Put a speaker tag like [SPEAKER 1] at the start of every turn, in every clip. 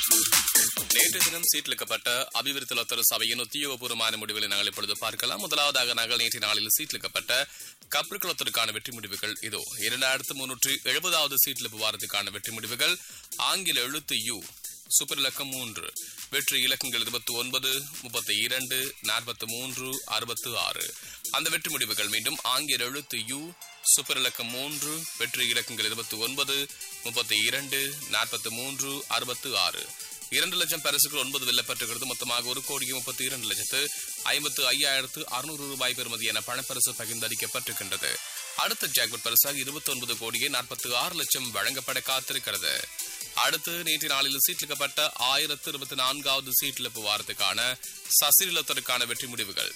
[SPEAKER 1] நேற்று தினம் சீட்லிக்கப்பட்ட அபிவிருத்தி லொத்தர சபையின் உத்தியோகபூர்வமான முடிவுகளை நாங்கள் இப்பொழுது பார்க்கலாம் முதலாவதாக நாங்கள் நேற்று நாளில் சீட்லிக்கப்பட்ட கப்ரிகுளத்திற்கான வெற்றி முடிவுகள் இதோ இரண்டாயிரத்து முன்னூற்று எழுபதாவது சீட்லிப்பு வாரத்துக்கான வெற்றி முடிவுகள் ஆங்கில எழுத்து யு சூப்பர் இலக்கம் மூன்று வெற்றி இலக்கங்கள் இருபத்தி ஒன்பது முப்பத்தி இரண்டு நாற்பத்தி மூன்று அறுபத்து ஆறு அந்த வெற்றி முடிவுகள் மீண்டும் ஆங்கில எழுத்து யு சூப்பர் இலக்கம் மூன்று வெற்றி இலக்கங்கள் இருபத்தி ஒன்பது முப்பத்தி இரண்டு நாற்பத்தி மூன்று அறுபத்து ஆறு இரண்டு லட்சம் பரிசுகள் ஒன்பது வெல்லப்பட்டிருக்கிறது மொத்தமாக ஒரு கோடியே முப்பத்தி இரண்டு லட்சத்து ஐம்பத்து ஐயாயிரத்து அறுநூறு ரூபாய் பெறுமதியான பணப்பரிசு பகிர்ந்தளிக்கப்பட்டிருக்கின்றது அடுத்த ஜாக்பட் பரிசாக இருபத்தி ஒன்பது கோடியே நாற்பத்தி ஆறு லட்சம் வழங்கப்பட காத்திருக்கிறது அடுத்து நேற்று நாளில் சீட்லிக்கப்பட்ட ஆயிரத்து இருபத்தி நான்காவது சீட்டிழப்பு வாரத்துக்கான சசிலத்திற்கான வெற்றி முடிவுகள்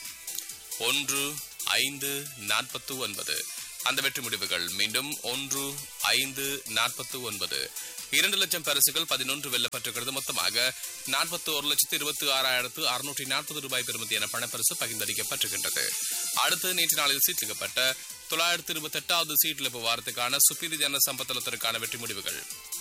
[SPEAKER 1] ஒன்று ஐந்து நாற்பத்து ஒன்பது அந்த வெற்றி முடிவுகள் மீண்டும் ஒன்று ஐந்து நாற்பத்து ஒன்பது இரண்டு லட்சம் பரிசுகள் பதினொன்று வெல்லப்பட்டிருக்கிறது மொத்தமாக நாற்பத்தி ஒரு லட்சத்து இருபத்தி ஆறாயிரத்து அறுநூற்றி நாற்பது ரூபாய் பெறுமதியான பணப்பரிசு பகிர்ந்தளிக்கப்பட்டிருக்கின்றது அடுத்து நேற்று நாளில் சீட்லிக்கப்பட்ட தொள்ளாயிரத்து இருபத்தி எட்டாவது சீட்டிழப்பு வாரத்துக்கான சுப்பீரி ஜன சம்பத்தலத்திற்கான வெற்றி முடிவுகள்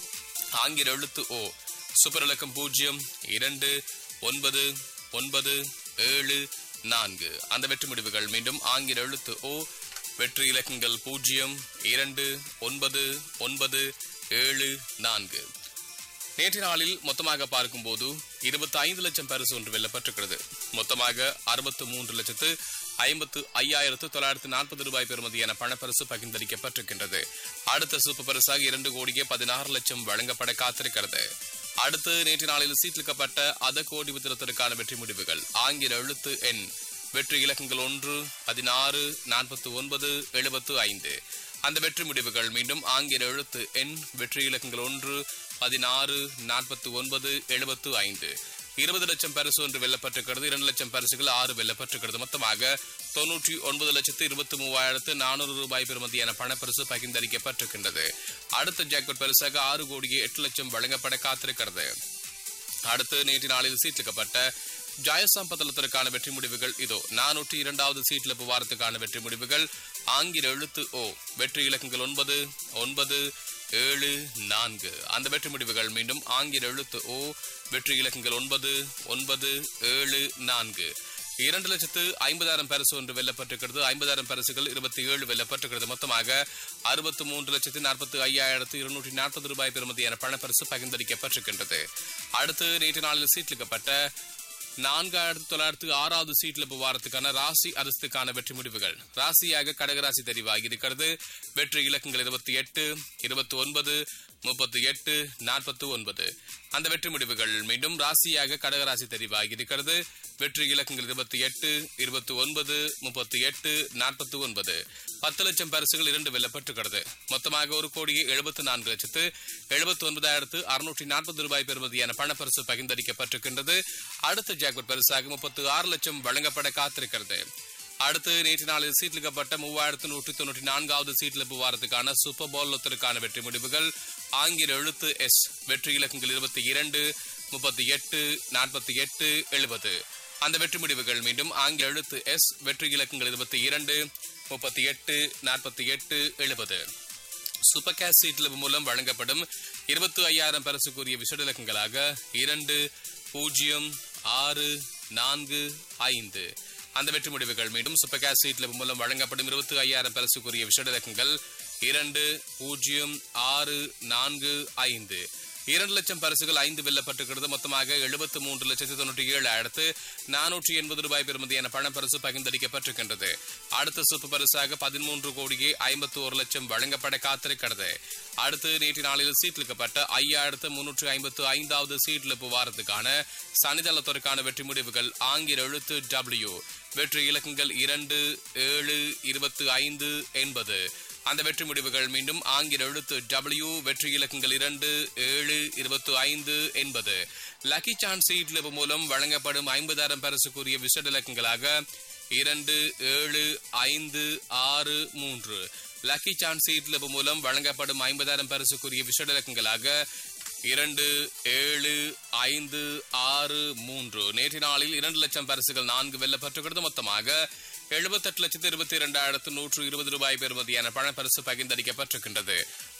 [SPEAKER 1] ஆங்கில எழுத்து ஓ சூப்பர் இலக்கம் பூஜ்ஜியம் இரண்டு ஒன்பது ஒன்பது ஏழு நான்கு அந்த வெற்றி முடிவுகள் மீண்டும் ஆங்கில எழுத்து ஓ வெற்றி இலக்கங்கள் பூஜ்ஜியம் இரண்டு ஒன்பது ஒன்பது ஏழு நான்கு நேற்று நாளில் மொத்தமாக பார்க்கும்போது இருபத்தி ஐந்து லட்சம் பரிசு ஒன்று வெல்லப்பட்டிருக்கிறது மொத்தமாக அறுபத்து மூன்று லட்சத்து ஐம்பத்து ஐயாயிரத்து தொள்ளாயிரத்து நாற்பது ரூபாய் பெறுமதியான பணப்பரிசு பகிர்ந்தளிக்கப்பட்டிருக்கின்றது அடுத்த சூப்பர் பரிசாக இரண்டு கோடியே பதினாறு லட்சம் வழங்கப்பட காத்திருக்கிறது அடுத்து நேற்று நாளில் சீட்லிக்கப்பட்ட அத கோடி வித்திரத்திற்கான வெற்றி முடிவுகள் ஆங்கில எழுத்து எண் வெற்றி இலக்கங்கள் ஒன்று பதினாறு நாற்பத்தி ஒன்பது எழுபத்து ஐந்து அந்த வெற்றி முடிவுகள் மீண்டும் ஆங்கில எழுத்து எண் வெற்றி இலக்கங்கள் ஒன்று பதினாறு நாற்பத்தி ஒன்பது எழுபத்து ஐந்து இருபது லட்சம் பரிசு ஒன்று வெல்லப்பட்டிருக்கிறது இரண்டு லட்சம் பரிசுகள் ஆறு வெல்லப்பட்டிருக்கிறது மொத்தமாக தொன்னூற்றி ஒன்பது லட்சத்து இருபத்தி மூவாயிரத்து நானூறு ரூபாய் பெறுமதியான பணப்பரிசு பகிர்ந்தளிக்கப்பட்டிருக்கின்றது அடுத்த ஜாக்பட் பரிசாக ஆறு கோடியே எட்டு லட்சம் வழங்கப்பட காத்திருக்கிறது அடுத்து நேற்று நாளில் சீட்லிக்கப்பட்ட ஜாயசாம்பதளத்திற்கான வெற்றி முடிவுகள் இதோ நானூற்றி இரண்டாவது சீட்லிப்பு வாரத்துக்கான வெற்றி முடிவுகள் ஆங்கில எழுத்து ஓ வெற்றி இலக்கங்கள் ஒன்பது ஒன்பது ஏழு நான்கு அந்த வெற்றி முடிவுகள் மீண்டும் ஆங்கில எழுத்து ஓ வெற்றி இலக்கங்கள் ஒன்பது ஒன்பது ஏழு நான்கு இரண்டு லட்சத்து ஐம்பதாயிரம் பரிசு ஒன்று வெல்லப்பட்டிருக்கிறது ஐம்பதாயிரம் பரிசுகள் இருபத்தி ஏழு வெல்லப்பட்டிருக்கிறது மொத்தமாக அறுபத்து மூன்று லட்சத்து நாற்பத்தி ஐயாயிரத்து இருநூற்றி நாற்பது ரூபாய் பெறுமதியான பணப்பரிசு பகிர்ந்தளிக்கப்பட்டிருக்கின்றது அடுத்து நேற்று நாளில் சீட்லிக்கப்பட்ட நான்காயிரத்து தொள்ளாயிரத்து ஆறாவது சீட்ல வாரத்துக்கான ராசி அரசுக்கான வெற்றி முடிவுகள் ராசியாக கடகராசி தெரிவாகி இருக்கிறது வெற்றி இலக்கங்கள் இருபத்தி எட்டு இருபத்தி ஒன்பது முப்பத்தி எட்டு நாற்பத்தி ஒன்பது அந்த வெற்றி முடிவுகள் மீண்டும் ராசியாக கடகராசி தெரிவாகி இருக்கிறது வெற்றி இலக்கங்கள் இருபத்தி எட்டு இருபத்தி ஒன்பது முப்பத்தி எட்டு நாற்பத்தி ஒன்பது பத்து லட்சம் பரிசுகள் இரண்டு வெல்லப்பட்டிருக்கிறது மொத்தமாக ஒரு கோடியே எழுபத்தி நான்கு லட்சத்து எழுபத்தி ஒன்பதாயிரத்து அறுநூற்றி நாற்பது ரூபாய் பெறுமதியான பணப்பரிசு பகிர்ந்தளிக்கப்பட்டிருக்கின்றது அடுத்த ஜாக்பட் பரிசாக முப்பத்தி ஆறு லட்சம் வழங்கப்பட காத்திருக்கிறது அடுத்து நேற்று நாளில் சீட்லிக்கப்பட்ட மூவாயிரத்து நூற்றி தொண்ணூற்றி நான்காவது சீட்லிப்பு வாரத்துக்கான சூப்பர் பால் லொத்தருக்கான வெற்றி முடிவுகள் ஆங்கில எழுத்து எஸ் வெற்றி இலக்கங்கள் இருபத்தி இரண்டு முப்பத்தி எட்டு நாற்பத்தி எட்டு எழுபது அந்த வெற்றி முடிவுகள் மீண்டும் ஆங்கில எழுத்து எஸ் வெற்றி இலக்கங்கள் இருபத்தி இரண்டு முப்பத்தி எட்டு நாற்பத்தி எட்டு எழுபது சூப்பர் கேஷ் சீட்லிப்பு மூலம் வழங்கப்படும் இருபத்தி ஐயாயிரம் பரிசுக்குரிய விசேட இலக்கங்களாக இரண்டு பூஜ்ஜியம் ஆறு நான்கு ஐந்து அந்த வெற்றி முடிவுகள் மீண்டும் சூப்பர் கேஷ் சீட்லிப்பு மூலம் வழங்கப்படும் இருபத்தி ஐயாயிரம் பரிசுக்குரிய விசேட இலக்கங்கள் இரண்டு பூஜ்ஜியம் ஆறு நான்கு ஐந்து இரண்டு லட்சம் பரிசுகள் ஐந்து வெல்லப்பட்டிருக்கிறது மொத்தமாக எழுபத்து மூன்று லட்சத்து தொண்ணூற்றி ஏழாயிரத்து நானூற்றி எண்பது ரூபாய் பெறுமதியான பணப்பரிசு பகிர்ந்தளிக்கப்பட்டிருக்கின்றது அடுத்த சூப்பு பரிசாக பதிமூன்று கோடியே ஐம்பத்தி ஒரு லட்சம் வழங்கப்பட காத்திருக்கிறது அடுத்து நேற்று நாளில் சீட்லிக்கப்பட்ட ஐயாயிரத்து முன்னூற்றி ஐம்பத்து ஐந்தாவது சீட்லிப்பு வாரத்துக்கான சனிதளத்திற்கான வெற்றி முடிவுகள் ஆங்கில எழுத்து டபிள்யூ வெற்றி இலக்கங்கள் இரண்டு ஏழு இருபத்து ஐந்து எண்பது அந்த வெற்றி முடிவுகள் மீண்டும் ஆங்கில எழுத்து டபிள்யூ வெற்றி இலக்கங்கள் இரண்டு ஏழு இருபத்தி ஐந்து எண்பது லக்கி சான்ஸ் சீட்லிப்பு மூலம் வழங்கப்படும் ஐம்பதாயிரம் பரிசுக்குரிய விசேட இலக்கங்களாக இரண்டு ஏழு ஐந்து ஆறு மூன்று லக்கி சான்ஸ் சீட்லிப்பு மூலம் வழங்கப்படும் ஐம்பதாயிரம் பரிசுக்குரிய விசேட இலக்கங்களாக இரண்டு ஏழு ஐந்து ஆறு மூன்று நேற்று நாளில் இரண்டு லட்சம் பரிசுகள் நான்கு வெல்லப்பட்டிருக்கிறது மொத்தமாக எழுபத்தெட்டு லட்சத்து இருபத்தி இரண்டாயிரத்து நூற்று இருபது ரூபாய் பெறுமதியான பணப்பரிசு பகிர்ந்தளிக்கப்பட்டிருக்கின்றது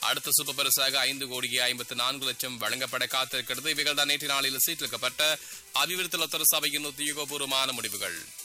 [SPEAKER 1] அடுத்த சூப்பர் பரிசாக ஐந்து கோடியே ஐம்பத்து நான்கு லட்சம் வழங்கப்பட காத்திருக்கிறது இவைகள் தான் நேற்று நாளில் சீட்டிலிக்கப்பட்ட அபிவிருத்தி லத்தர சபையின் உத்தியோகபூர்வமான முடிவுகள்